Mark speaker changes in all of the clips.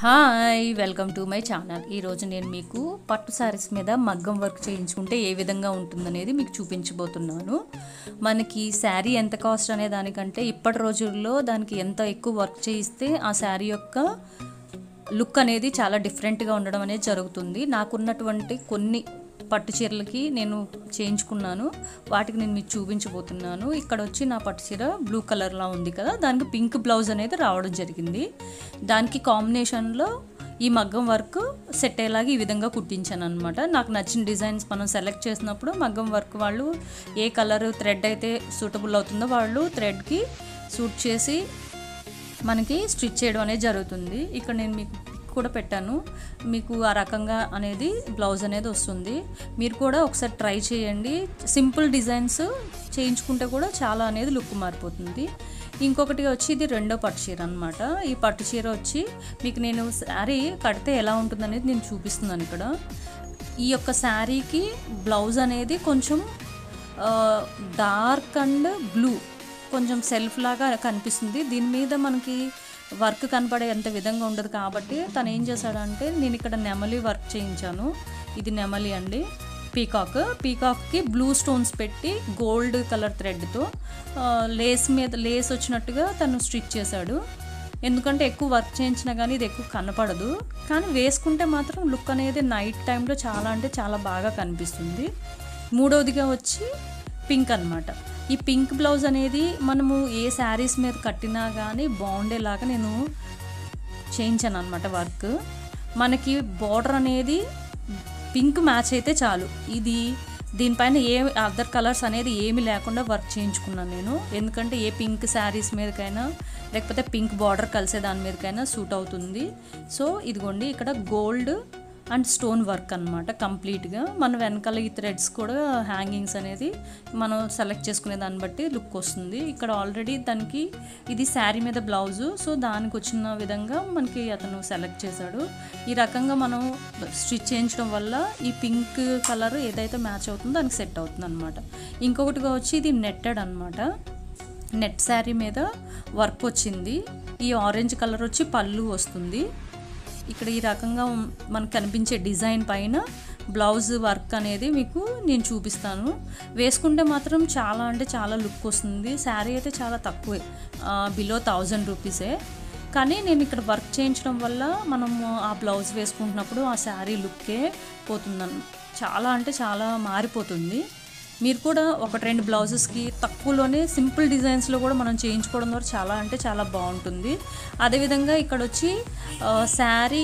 Speaker 1: hi welcome to my channel ఈరోజు నేను మీకు పట్టు శారీస్ మీద మగ్గం వర్క్ చేయించుకుంటే ఏ విధంగా ఉంటుందనేది మీకు చూపించబోతున్నాను మనకి శారీ ఎంత కాస్ట్ అనే దానికంటే ఇప్పటి రోజుల్లో దానికి ఎంత ఎక్కువ వర్క్ చేయిస్తే ఆ శారీ యొక్క లుక్ అనేది చాలా డిఫరెంట్గా ఉండడం అనేది జరుగుతుంది నాకున్నటువంటి కొన్ని పట్టు చీరలకి నేను చేయించుకున్నాను వాటికి నేను మీకు చూపించబోతున్నాను ఇక్కడ వచ్చి నా పట్టు చీర బ్లూ కలర్లా ఉంది కదా దానికి పింక్ బ్లౌజ్ అనేది రావడం జరిగింది దానికి కాంబినేషన్లో ఈ మగ్గం వర్క్ సెట్ అయ్యేలాగా ఈ విధంగా కుట్టించాను అనమాట నాకు నచ్చిన డిజైన్స్ మనం సెలెక్ట్ చేసినప్పుడు మగ్గం వర్క్ వాళ్ళు ఏ కలర్ థ్రెడ్ అయితే సూటబుల్ అవుతుందో వాళ్ళు థ్రెడ్కి సూట్ చేసి మనకి స్టిచ్ చేయడం అనేది జరుగుతుంది ఇక్కడ నేను మీకు పిక్ కూడా పెట్టాను మీకు ఆ రకంగా అనేది బ్లౌజ్ అనేది వస్తుంది మీరు కూడా ఒకసారి ట్రై చేయండి సింపుల్ డిజైన్స్ చేయించుకుంటే కూడా చాలా అనేది లుక్ మారిపోతుంది ఇంకొకటి వచ్చి ఇది రెండో పట్టు చీర అనమాట ఈ పట్టు చీర వచ్చి మీకు నేను శారీ కడితే ఎలా ఉంటుంది అనేది నేను చూపిస్తున్నాను ఇక్కడ ఈ యొక్క శారీకి బ్లౌజ్ అనేది కొంచెం డార్క్ అండ్ బ్లూ కొంచెం సెల్ఫ్ లాగా కనిపిస్తుంది దీని మీద మనకి వర్క్ కనపడే అంత విధంగా ఉండదు కాబట్టి తను ఏం చేశాడంటే నేను ఇక్కడ నెమలి వర్క్ చేయించాను ఇది నెమలి అండి పీకాక్ పీకాక్కి బ్లూ స్టోన్స్ పెట్టి గోల్డ్ కలర్ థ్రెడ్తో లేస్ మీద లేస్ వచ్చినట్టుగా తను స్టిచ్ చేశాడు ఎందుకంటే ఎక్కువ వర్క్ చేయించినా కానీ ఇది ఎక్కువ కనపడదు కానీ వేసుకుంటే మాత్రం లుక్ అనేది నైట్ టైంలో చాలా అంటే చాలా బాగా కనిపిస్తుంది మూడవదిగా వచ్చి పింక్ అనమాట ఈ పింక్ బ్లౌజ్ అనేది మనము ఏ శారీస్ మీద కట్టినా కానీ బాగుండేలాగా నేను చేయించాను అనమాట వర్క్ మనకి బార్డర్ అనేది పింక్ మ్యాచ్ అయితే చాలు ఇది దీనిపైన ఏ అదర్ కలర్స్ అనేది ఏమి లేకుండా వర్క్ చేయించుకున్నాను నేను ఎందుకంటే ఏ పింక్ శారీస్ మీదకైనా లేకపోతే పింక్ బార్డర్ కలిసే దాని మీదకైనా సూట్ అవుతుంది సో ఇదిగోండి ఇక్కడ గోల్డ్ అండ్ స్టోన్ వర్క్ అనమాట కంప్లీట్గా మన వెనకాల ఈ థ్రెడ్స్ కూడా హ్యాంగింగ్స్ అనేది మనం సెలెక్ట్ చేసుకునే దాన్ని బట్టి లుక్ వస్తుంది ఇక్కడ ఆల్రెడీ దానికి ఇది శారీ మీద బ్లౌజు సో దానికి వచ్చిన విధంగా మనకి అతను సెలెక్ట్ చేశాడు ఈ రకంగా మనం స్టిచ్ చేయించడం వల్ల ఈ పింక్ కలర్ ఏదైతే మ్యాచ్ అవుతుందో దానికి సెట్ అవుతుంది అనమాట ఇంకొకటిగా వచ్చి ఇది నెట్టెడ్ అనమాట నెట్ శారీ మీద వర్క్ వచ్చింది ఈ ఆరెంజ్ కలర్ వచ్చి పళ్ళు వస్తుంది ఇక్కడ ఈ రకంగా మనకు కనిపించే డిజైన్ పైన బ్లౌజ్ వర్క్ అనేది మీకు నేను చూపిస్తాను వేసుకుంటే మాత్రం చాలా అంటే చాలా లుక్ వస్తుంది శారీ అయితే చాలా తక్కువే బిలో థౌజండ్ రూపీసే కానీ నేను ఇక్కడ వర్క్ చేయించడం వల్ల మనము ఆ బ్లౌజ్ వేసుకుంటున్నప్పుడు ఆ శారీ లుక్కే పోతుందన్న చాలా అంటే చాలా మారిపోతుంది మీరు కూడా ఒకటి రెండు బ్లౌజెస్కి తక్కువలోనే సింపుల్ డిజైన్స్లో కూడా మనం చేయించుకోవడం ద్వారా చాలా అంటే చాలా బాగుంటుంది అదేవిధంగా ఇక్కడ వచ్చి శారీ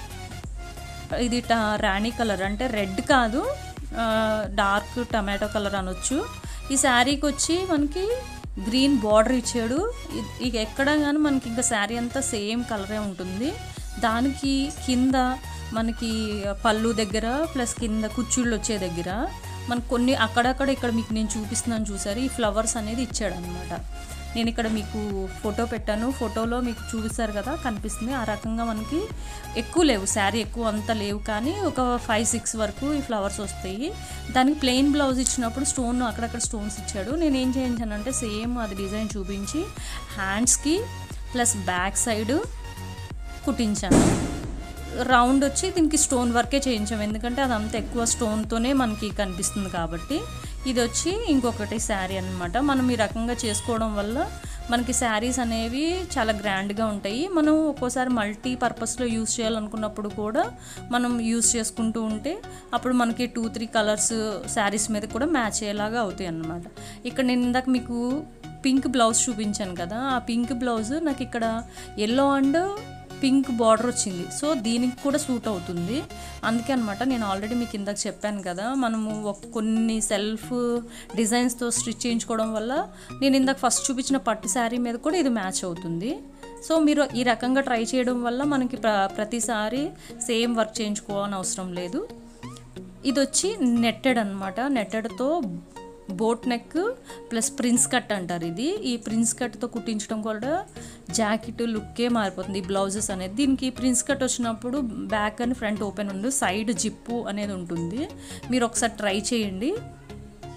Speaker 1: ఇది రాణి కలర్ అంటే రెడ్ కాదు డార్క్ టమాటో కలర్ అనొచ్చు ఈ శారీకి వచ్చి మనకి గ్రీన్ బార్డర్ ఇచ్చాడు ఇక ఎక్కడ కానీ మనకి ఇంకా శారీ అంతా సేమ్ కలరే ఉంటుంది దానికి కింద మనకి పళ్ళు దగ్గర ప్లస్ కింద కుచ్చుళ్ళు వచ్చే దగ్గర మనకు కొన్ని అక్కడక్కడ ఇక్కడ మీకు నేను చూపిస్తున్నాను చూసారు ఈ ఫ్లవర్స్ అనేది ఇచ్చాడు అనమాట నేను ఇక్కడ మీకు ఫోటో పెట్టాను ఫోటోలో మీకు చూపిస్తారు కదా కనిపిస్తుంది ఆ రకంగా మనకి ఎక్కువ లేవు శారీ ఎక్కువ అంత లేవు కానీ ఒక ఫైవ్ సిక్స్ వరకు ఈ ఫ్లవర్స్ వస్తాయి దానికి ప్లెయిన్ బ్లౌజ్ ఇచ్చినప్పుడు స్టోన్ అక్కడక్కడ స్టోన్స్ ఇచ్చాడు నేను ఏం చేయించానంటే సేమ్ అది డిజైన్ చూపించి హ్యాండ్స్కి ప్లస్ బ్యాక్ సైడ్ కుట్టించాను రౌండ్ వచ్చి దీనికి స్టోన్ వర్కే చేయించాం ఎందుకంటే అదంతా ఎక్కువ స్టోన్తోనే మనకి కనిపిస్తుంది కాబట్టి ఇది వచ్చి ఇంకొకటి శారీ అనమాట మనం ఈ రకంగా చేసుకోవడం వల్ల మనకి శారీస్ అనేవి చాలా గ్రాండ్గా ఉంటాయి మనం ఒక్కోసారి మల్టీ పర్పస్లో యూస్ చేయాలనుకున్నప్పుడు కూడా మనం యూస్ చేసుకుంటూ ఉంటే అప్పుడు మనకి టూ త్రీ కలర్స్ శారీస్ మీద కూడా మ్యాచ్ అయ్యేలాగా అవుతాయి అన్నమాట ఇక్కడ నేను ఇందాక మీకు పింక్ బ్లౌజ్ చూపించాను కదా ఆ పింక్ బ్లౌజ్ నాకు ఇక్కడ ఎల్లో అండ్ పింక్ బార్డర్ వచ్చింది సో దీనికి కూడా సూట్ అవుతుంది అందుకే అనమాట నేను ఆల్రెడీ మీకు ఇందాక చెప్పాను కదా మనము కొన్ని సెల్ఫ్ డిజైన్స్తో స్టిచ్ చేయించుకోవడం వల్ల నేను ఇందాక ఫస్ట్ చూపించిన పట్టు శారీ మీద కూడా ఇది మ్యాచ్ అవుతుంది సో మీరు ఈ రకంగా ట్రై చేయడం వల్ల మనకి ప్ర ప్రతిసారి సేమ్ వర్క్ చేయించుకోవాలని అవసరం లేదు ఇది వచ్చి నెట్టెడ్ అనమాట నెట్టెడ్తో boat neck plus prince cut అంటారు ఇది ఈ ప్రిన్స్ కట్తో కుట్టించడం కూడా జాకెట్ లుక్కే మారిపోతుంది ఈ బ్లౌజెస్ అనేది దీనికి ప్రిన్స్ కట్ వచ్చినప్పుడు బ్యాక్ అని ఫ్రంట్ ఓపెన్ ఉంది సైడ్ జిప్పు అనేది ఉంటుంది మీరు ఒకసారి ట్రై చేయండి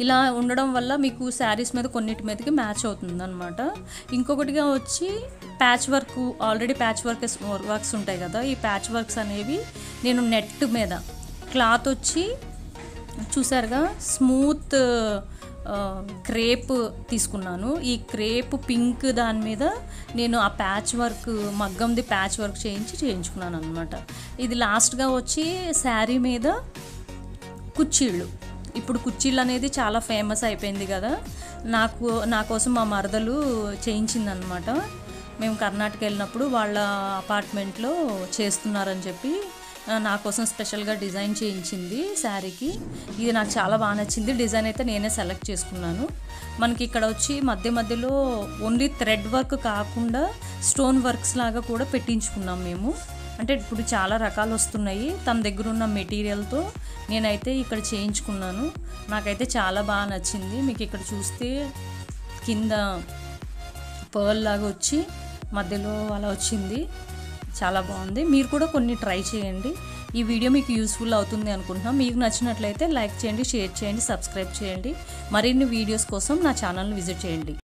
Speaker 1: ఇలా ఉండడం వల్ల మీకు శారీస్ మీద కొన్నిటి మీదకి మ్యాచ్ అవుతుంది అనమాట ఇంకొకటిగా వచ్చి patch work already patch work works ఉంటాయి కదా ఈ ప్యాచ్ వర్క్స్ అనేవి నేను నెట్ మీద క్లాత్ వచ్చి చూసారుగా స్మూత్ ఆ, క్రేప్ తీసుకున్నాను ఈ క్రేప్ పింక్ దాని మీద నేను ఆ ప్యాచ్ వర్క్ మగ్గంది ప్యాచ్ వర్క్ చేయించి చేయించుకున్నాను అనమాట ఇది లాస్ట్గా వచ్చి శారీ మీద కుర్చీళ్ళు ఇప్పుడు కుర్చీళ్ళు అనేది చాలా ఫేమస్ అయిపోయింది కదా నాకు నా కోసం మా మరదలు చేయించిందనమాట మేము కర్ణాటక వెళ్ళినప్పుడు వాళ్ళ అపార్ట్మెంట్లో చేస్తున్నారని చెప్పి ఆ, నా కోసం స్పెషల్గా డిజైన్ చేయించింది శారీకి ఇది నాకు చాలా బాగా నచ్చింది డిజైన్ అయితే నేనే సెలెక్ట్ చేసుకున్నాను మనకి ఇక్కడ వచ్చి మధ్య మధ్యలో ఓన్లీ థ్రెడ్ వర్క్ కాకుండా స్టోన్ వర్క్స్ లాగా కూడా పెట్టించుకున్నాం మేము అంటే ఇప్పుడు చాలా రకాలు వస్తున్నాయి తన దగ్గర ఉన్న మెటీరియల్తో నేనైతే ఇక్కడ చేయించుకున్నాను నాకైతే చాలా బాగా నచ్చింది మీకు ఇక్కడ చూస్తే కింద పర్ల్ లాగా వచ్చి మధ్యలో అలా వచ్చింది చాలా బాగుంది మీరు కూడా కొన్ని ట్రై చేయండి ఈ వీడియో మీకు యూస్ఫుల్ అవుతుంది అనుకుంటున్నాం మీకు నచ్చినట్లయితే లైక్ చేయండి షేర్ చేయండి సబ్స్క్రైబ్ చేయండి మరిన్ని వీడియోస్ కోసం నా ఛానల్ని విజిట్ చేయండి